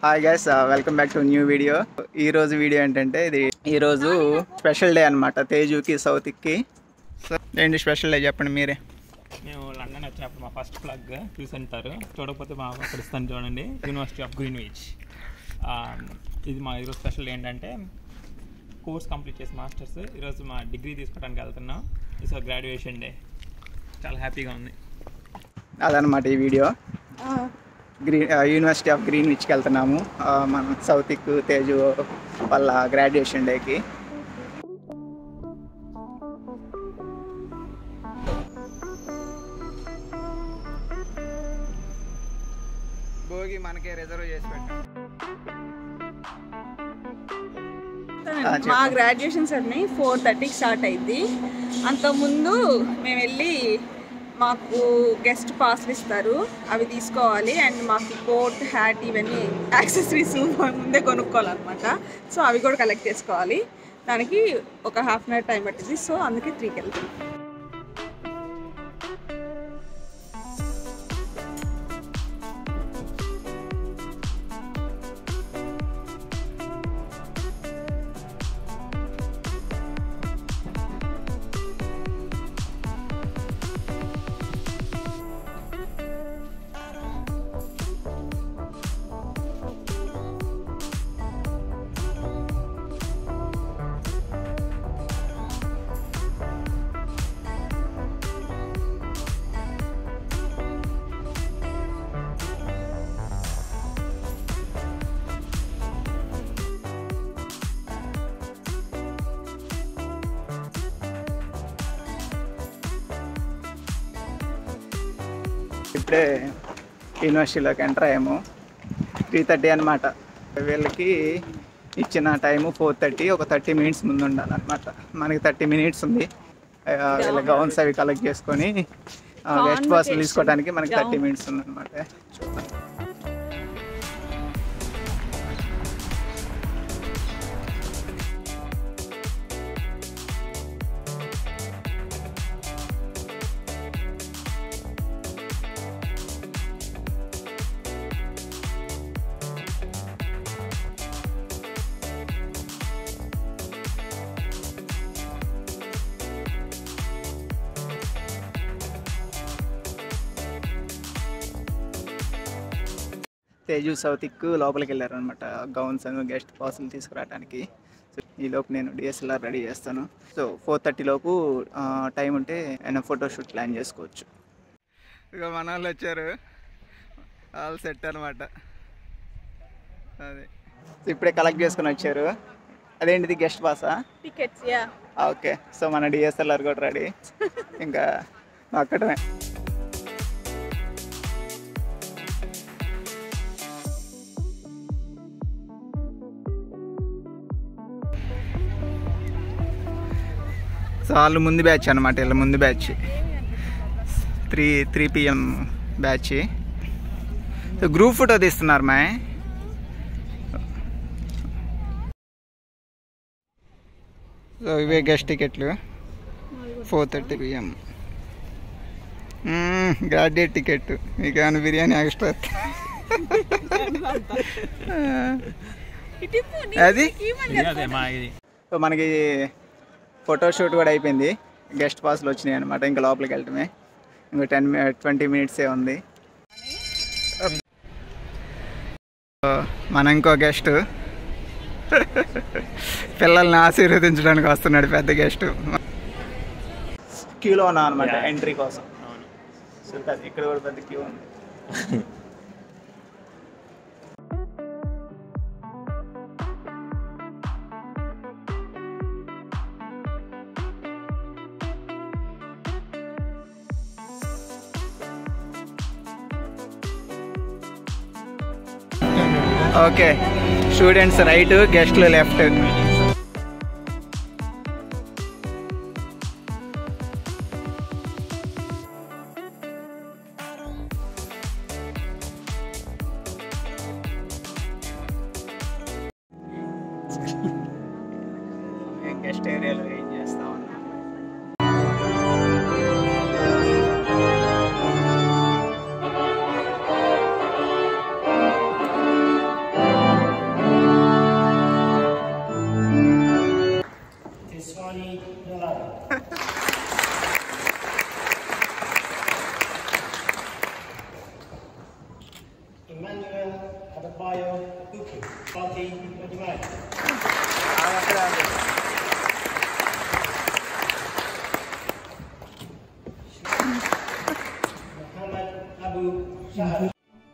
Hi guys welcome back to new video ఈ రోజు video ఏంటంటే ఇది ఈ రోజు స్పెషల్ డే అనమాట తేజుకి సౌత్కి సో ఏంటి స్పెషల్ డే చెప్పండి మీరే మేము లండన్ వచ్చినప్పుడు మా ఫస్ట్ ప్లగ్ చూసి ఉంటారు చూడకపోతే మా అక్కడ ఇస్తాను చూడండి యూనివర్సిటీ ఆఫ్ గ్రీన్విచ్ ఇది మా ఈరోజు స్పెషల్ ఏంటంటే కోర్స్ కంప్లీట్ చేసి మాస్టర్స్ ఈరోజు మా డిగ్రీ తీసుకోవడానికి వెళ్తున్నాం సో గ్రాడ్యుయేషన్ డే చాలా హ్యాపీగా ఉంది అదనమాట ఈ వీడియో గ్రీన్ యూనివర్సిటీ ఆఫ్ గ్రీన్ విచ్కి వెళ్తున్నాము ఆ, మన సౌతిక్ తేజు వాళ్ళ గ్రాడ్యుయేషన్ డేకి భోగి మనకే రిజర్వ్ చేసి పెట్టాం ఆ, చెప్పు. మా గ్రాడ్యుయేషన్ సెరమనీ ఫోర్ థర్టీకి స్టార్ట్ అయింది అంతకుముందు మేము వెళ్ళి మాకు గెస్ట్ పాస్లు ఇస్తారు అవి తీసుకోవాలి అండ్ మాకు కోట్ హ్యాట్ ఇవన్నీ యాక్సెసరీస్ ముందే కొనుక్కోవాలన్నమాట సో అవి కూడా కలెక్ట్ చేసుకోవాలి దానికి ఒక హాఫ్ అన్ అవర్ టైం పట్టింది సో అందుకే త్రీకి వెళ్తాం ఇప్పుడే యూనివర్సిటీలోకి ఎంటర్ అయ్యాము త్రీ థర్టీ అనమాట వీళ్ళకి ఇచ్చిన టైము ఫోర్ థర్టీ ఒక థర్టీ మినిట్స్ ముందు ఉండాలన్నమాట మనకి థర్టీ మినిట్స్ ఉంది ఆ, వీళ్ళ గౌన్స్ అవి కలెక్ట్ చేసుకొని గెస్ట్ పాస్ తీసుకోవడానికి మనకి థర్టీ మినిట్స్ ఉందన్నమాట చూద్దాం తేజు సౌతిక్ లోపలికి వెళ్ళారు అనమాట గౌన్స్ గెస్ట్ పాసులు తీసుకురావడానికి సో ఈ లోపు నేను డిఎస్ఎల్ఆర్ రెడీ చేస్తాను సో ఫోర్ థర్టీ లోపు టైం ఉంటే ఆయన ఫోటోషూట్ ప్లాన్ చేసుకోవచ్చు ఇక మన వాళ్ళు వచ్చారు ఆల్ సెట్ అనమాట అదే సో ఇప్పుడే కలెక్ట్ చేసుకుని వచ్చారు అదేంటిది గెస్ట్ పాసా టికెట్స్ యా ఓకే సో మన డిఎస్ఎల్ఆర్ కూడా రెడీ ఇంకా అక్కడమే సో వాళ్ళు ముందు బ్యాచ్ అనమాట వీళ్ళ ముందు batch three three PM batch so group photo తీస్తున్నారు మా సో ఇవే గెస్ట్ టికెట్లు four thirty PM graduate ticket మీకు ఏమైనా బిర్యానీ ఎక్స్ట్రా అది అదే మా ఇది సో మనకి ఫోటోషూట్ కూడా అయిపోయింది గెస్ట్ పాస్లు వచ్చినాయి అనమాట ఇంకా లోపలికి వెళ్ళటమే ఇంకో టెన్ ట్వంటీ మినిట్సే ఉంది సో మన ఇంకో గెస్ట్ పిల్లల్ని ఆశీర్వదించడానికి వస్తున్నాడు పెద్ద గెస్ట్ క్యూలో ఉన్నా అనమాట Yeah. ఎంట్రీ కోసం అవును సో పెద్ద- ఇక్కడ కూడా పెద్ద క్యూ ఉంది ఓకే స్టూడెంట్స్ రైట్ గెస్ట్లు లెఫ్ట్ గెస్ట్ ఏరియాలో ఏం చేస్తా ఉన్నాం Emmanuel Adebayo Buku. Party, what do you make? Muhammad Abu Shahab.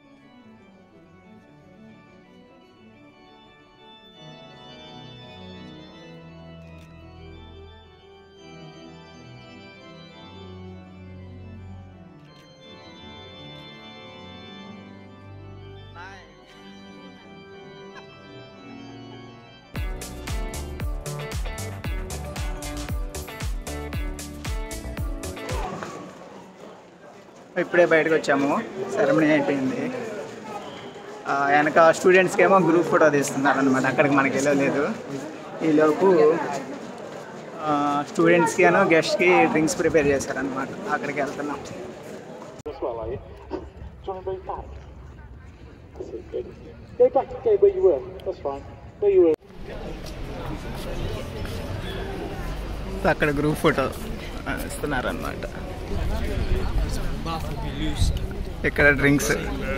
ఇప్పుడే బయటకు వచ్చాము సెరమనీ అయిపోయింది ఆ, వెనక స్టూడెంట్స్కి ఏమో గ్రూప్ ఫోటో తీస్తున్నారు అనమాట అక్కడికి మనకి వెళ్ళలేదు ఈలోపు స్టూడెంట్స్కి అనో గెస్ట్కి డ్రింక్స్ ప్రిపేర్ చేశారనమాట అక్కడికి వెళ్తున్నాం as well, are you? Do you want to move back? That's it, good. Go back, go where you were. That's fine. Where you were. అక్కడ గ్రూప్ ఫోటో ఇస్తున్నారనమాట ఇక్కడ డ్రింక్స్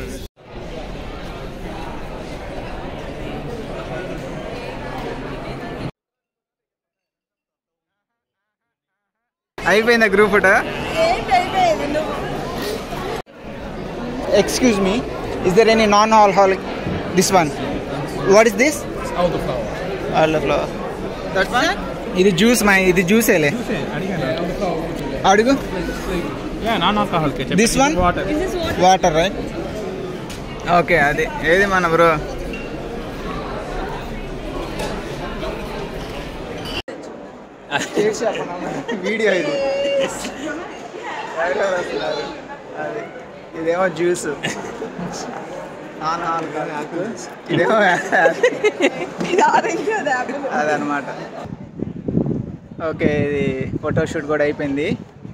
అయిపోయిందా గ్రూప్ ఫోటో ఏంటైపోయేది నువ్వు excuse me is there any non alcoholic this one what is this flower that one ఇది juice మా ఇది జ్యూసేలే అడుగు non alcohol this one water this is what water right okay అది ఏది మన బ్రో వీడియో ఇది ఎవరెవరు వస్తున్నారు? అది ఇదేమో జ్యూస్ నాన్ ఆల్కహాల్ ఇదేమో ఇది ఆరెంజ్ అది యాపిల్ అదనమాట ఓకే ఇది ఫోటో షూట్ కూడా అయిపోయింది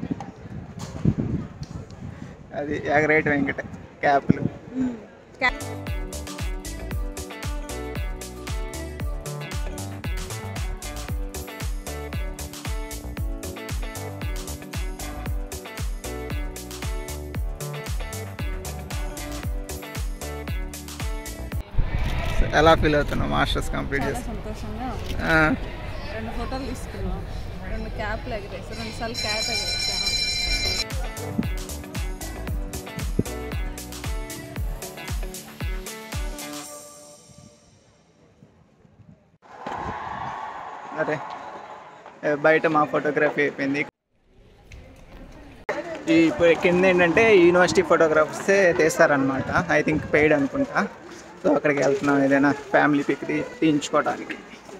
అది యాగరేట్ వెంకట క్యాప్లు ఎలా ఫీల్ అవుతున్నావు మాస్టర్స్ కంప్లీట్ చాలా చేసి సంతోషంగా ఉంది. ఆ, రెండు ఫోటోలు తీసుకున్నాం రెండు క్యాప్లు ఎగరేసి రెండు సార్లు క్యాప్ ఎగరేసాం అరే ఏ, బయట మా ఫోటోగ్రఫీ అయిపోయింది ఈ ఇప్పుడు కింద ఏంటంటే యూనివర్సిటీ ఫోటోగ్రాఫర్సే తీస్తారనమాట ఐ థింక్ పెయిడ్ అనుకుంటా సో అక్కడికి వెళ్తున్నాం ఏదైనా ఫ్యామిలీ పిక్ తీయించుకోవడానికి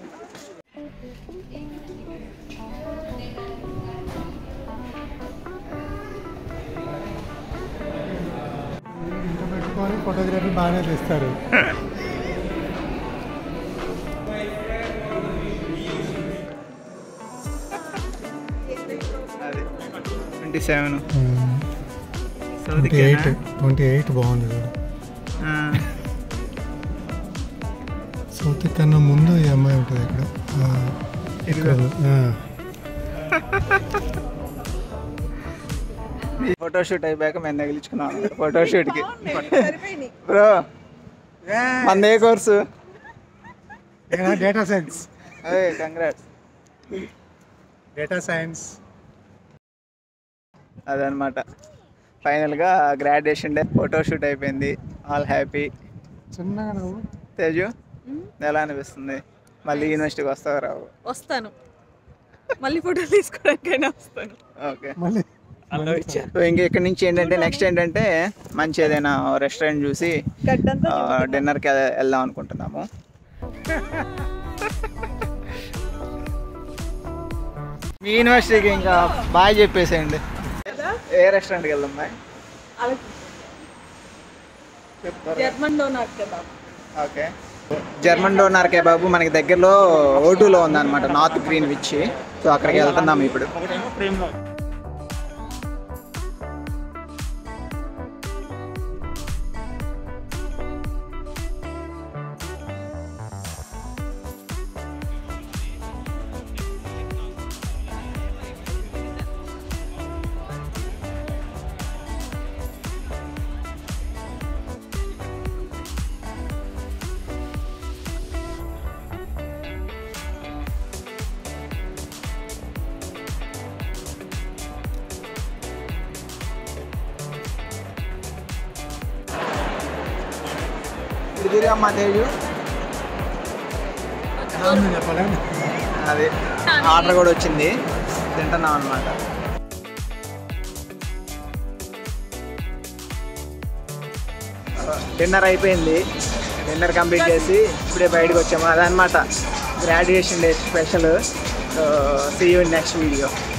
ఇంత పెట్టుకొని ఫోటోగ్రఫీ బాగానే తీస్తారు అది twenty seven twenty eight twenty eight బాగుంది చూడు సౌత్ కన్నా ముందు ఈ అమ్మాయి ఉంటుంది ఇక్కడ ఆ, ఇక్కడ ఆ. ఫోటో షూట్ అయిపోయాక మేము తగిలించుకున్నాం ఫోటో షూట్కి సరిపోయినాయి బ్రో మన ఏ కోర్సు డేటా సైన్స్ అదే కంగ్రాట్స్ డేటా సైన్స్ అదనమాట ఫైనల్గా గ్రాడ్యుయేషన్ డే ఫోటో షూట్ అయిపోయింది ఆల్ హ్యాపీ చిన్నగా నువ్వు తేజు ఎలా అనిపిస్తుంది మళ్ళీ యూనివర్సిటీకి వస్తావు రావు వస్తాను మళ్ళీ ఫోటోలు తీసుకోవడానికైనా వస్తాను మళ్ళీ సో ఇంక ఇక్కడ నుంచి ఏంటంటే నెక్స్ట్ ఏంటంటే మంచి ఏదైనా రెస్టారెంట్ చూసి గడ్డంతా డిన్నర్కి వెళ్దాం అనుకుంటున్నాము మీ యూనివర్సిటీకి ఇంకా బాగా చెప్పేసేయండి ఏ రెస్టారెంట్కి వెళ్దాం బాయ్ చెప్తారు జర్మన్ డోనార్ కదా ఓకే జర్మన్ డోనార్ కేబాబు మనకి దగ్గరలో ఓటూలో ఉందన్నమాట నార్త్ గ్రీన్ విచ్ సో అక్కడికి వెళ్తున్నాం ఇప్పుడు ఒకటేమో ఫ్రేమ్లో ఇది తిరిగమ్మా తేజు చెప్పాలండి అది ఆర్డర్ కూడా వచ్చింది తింటున్నాం అనమాట డిన్నర్ అయిపోయింది డిన్నర్ కంప్లీట్ చేసి ఇప్పుడే బయటకు వచ్చాము అదనమాట graduation day special see you next video